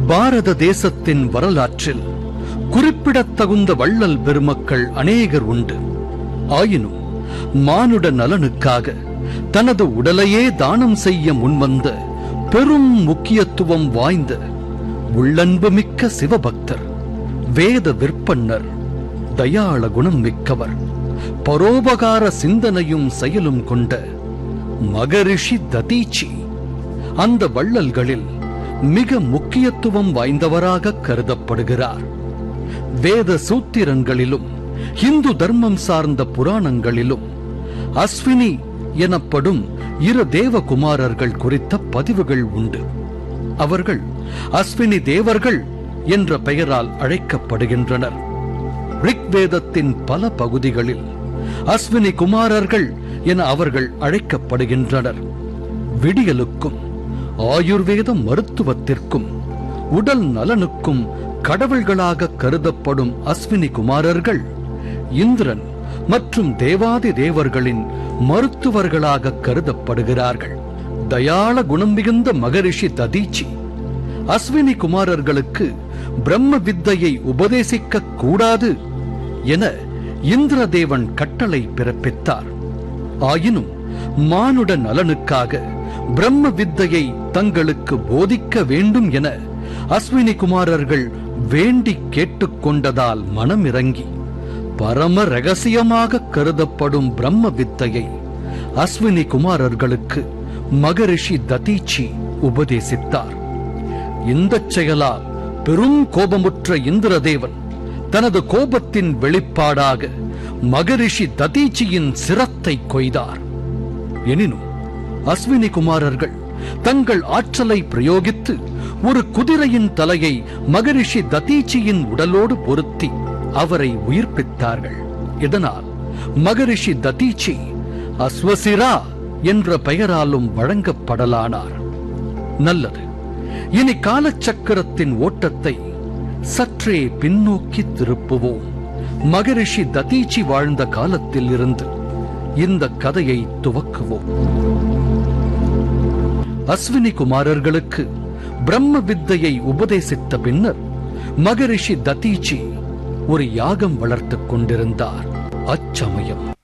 பாரத தேசத்தின் வரலாற்றில் குறிப்பிடத்தகுந்த வள்ளல் பெருமக்கள் அநேகர் உண்டு ஆயினும் மானுட நலனுக்காக தனது உடலையே தானம் செய்ய முன்வந்த பெரும் முக்கியத்துவம் வாய்ந்த உள்ளன்பு மிக்க சிவபக்தர் வேத விற்பன்னர் தயாள குணம் மிக்கவர் பரோபகார சிந்தனையும் செயலும் கொண்ட மகரிஷி ததீச்சி அந்த வள்ளல்களில் மிக முக்கியத்துவம் வாய்ந்தவராக கருதப்படுகிறார் வேத சூத்திரங்களிலும் இந்து தர்மம் சார்ந்த புராணங்களிலும் அஸ்வினி எனப்படும் இரு தேவகுமாரர்கள் குறித்த பதிவுகள் உண்டு அவர்கள் அஸ்வினி தேவர்கள் என்ற பெயரால் அழைக்கப்படுகின்றனர் ரிக்வேதத்தின் பல பகுதிகளில் அஸ்வினி குமாரர்கள் என அவர்கள் அழைக்கப்படுகின்றனர் விடியலுக்கும் ஆயுர்வேத மருத்துவத்திற்கும் உடல் நலனுக்கும் கடவுள்களாக கருதப்படும் அஸ்வினி குமாரர்கள் இந்திரன் மற்றும் தேவாதி தேவர்களின் மருத்துவர்களாக கருதப்படுகிறார்கள் தயாள குணம் மிகுந்த மகரிஷி ததீச்சி அஸ்வினி குமாரர்களுக்கு பிரம்ம வித்தையை உபதேசிக்க கூடாது என இந்திரதேவன் கட்டளை பிறப்பித்தார் ஆயினும் மானுட நலனுக்காக பிரம்ம வித்தையை தங்களுக்கு போதிக்க வேண்டும் என அஸ்வினி குமாரர்கள் வேண்டி கேட்டுக்கொண்டதால் மனம் இறங்கி பரம ரகசியமாக கருதப்படும் பிரம்ம வித்தையை அஸ்வினி குமாரர்களுக்கு மகரிஷி ததீச்சி உபதேசித்தார் இந்தச் செயலால் பெரும் கோபமுற்ற இந்திரதேவன் தனது கோபத்தின் வெளிப்பாடாக மகரிஷி ததீச்சியின் சிரத்தை கொய்தார் எனினும் அஸ்வினி குமாரர்கள் தங்கள் ஆற்றலை பிரயோகித்து ஒரு குதிரையின் தலையை மகரிஷி ததீச்சியின் உடலோடு பொருத்தி அவரை உயிர்ப்பித்தார்கள் இதனால் மகரிஷி ததீச்சி அஸ்வசிரா என்ற பெயராலும் வழங்கப்படலானார் நல்லது இனி காலச்சக்கரத்தின் ஓட்டத்தை சற்றே பின்னோக்கி திருப்புவோம் மகரிஷி ததீச்சி வாழ்ந்த காலத்தில் இருந்து இந்த கதையை துவக்குவோம் அஸ்வினி குமாரர்களுக்கு பிரம்ம வித்தையை உபதேசித்த பின்னர் மகரிஷி ததீச்சி ஒரு யாகம் வளர்த்துக் கொண்டிருந்தார் அச்சமயம்